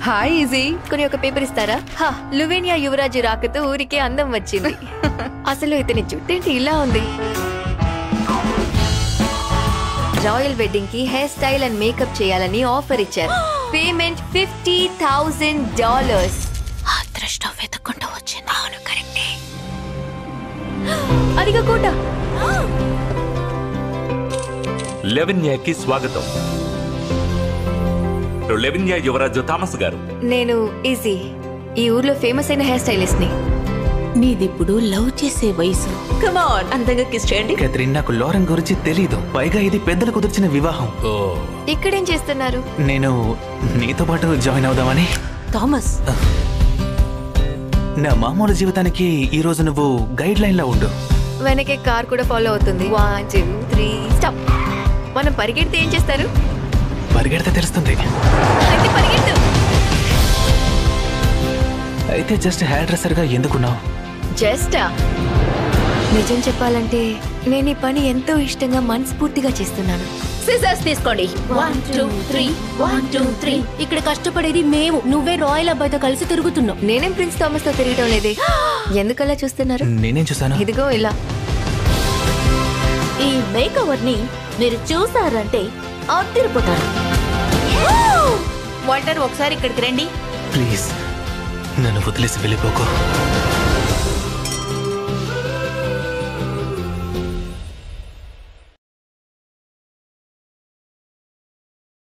hi easy కొని ఒక paper ఇస్తారా హా లువేనియా యువరాజు రాకతో ఊరికే అందం వచ్చింది అసలు ఇతని జుట్టేంటి ఇలా ఉంది రాయల్ వెడ్డింగ్ కి హెయిర్ స్టైల్ అండ్ మేకప్ చేయాలని ఆఫర్ ఇచ్చారు పేమెంట్ ఫిఫ్టీ థౌసండ్ డాలర్స్ అదృష్టం వెతుక్కుంటూ వచ్చింది అవును కరెక్టే అదిగా కోట లెవిన్యాకి స్వాగతం లెవిన్యా యువరాజు థామస్ గారు నేను ఈజీ ఈ ఊర్లో ఫేమస్ అయిన హెయిర్ స్టైలిస్ట్ ని నీదిప్పుడు లవ్ చేసే వయసు కమాన్ అందంగా కిస్ చేయండి కేథరిన్ నాకు లోరెన్ గురించి తెలీదు పైగా ఇది పెద్దలు కుదిర్చిన వివాహం ఇక్కడేం చేస్తున్నారు నేను నీతో పాటు జాయిన్ అవుదామని థామస్ నా మామూలు జీవితానికి ఈ రోజు నువ్వు గైడ్ లైన్ లో ఉండు వెనకే కార్ కూడా ఫాలో అవుతుంది వన్ టూ త్రీ స్టాప్ మనం పరిగెడితే ఏం చేస్తారు పరిగెడితే తెలుస్తుంది అయితే పరిగెత్తు అయితే జస్ట్ హెయిర్ డ్రెస్సర్ గా ఎందుకున్నావు జస్టా నిజం చెప్పాలంటే నేను ఈ పని ఎంతో ఇష్టంగా మనస్ఫూర్తిగా చేస్తున్నాను సిజర్స్ తీసుకోండి one two three one two three ఇక్కడ కష్టపడేది మేము నువ్వే రాయల్ అబ్బాయితో కలిసి తిరుగుతున్నావు నేనేం ప్రిన్స్ థామస్ తో తిరగటం లేదే ఎందుకలా చూస్తున్నారు నేనేం చూసాను ఇదిగో ఇలా ఈ మేకవర్ ని మీరు చూసారంటే అదిరిపోతారు వాల్టర్ ఒకసారి ఇక్కడికి రండి ప్లీజ్ నన్ను వదిలేసి వెళ్ళిపోకు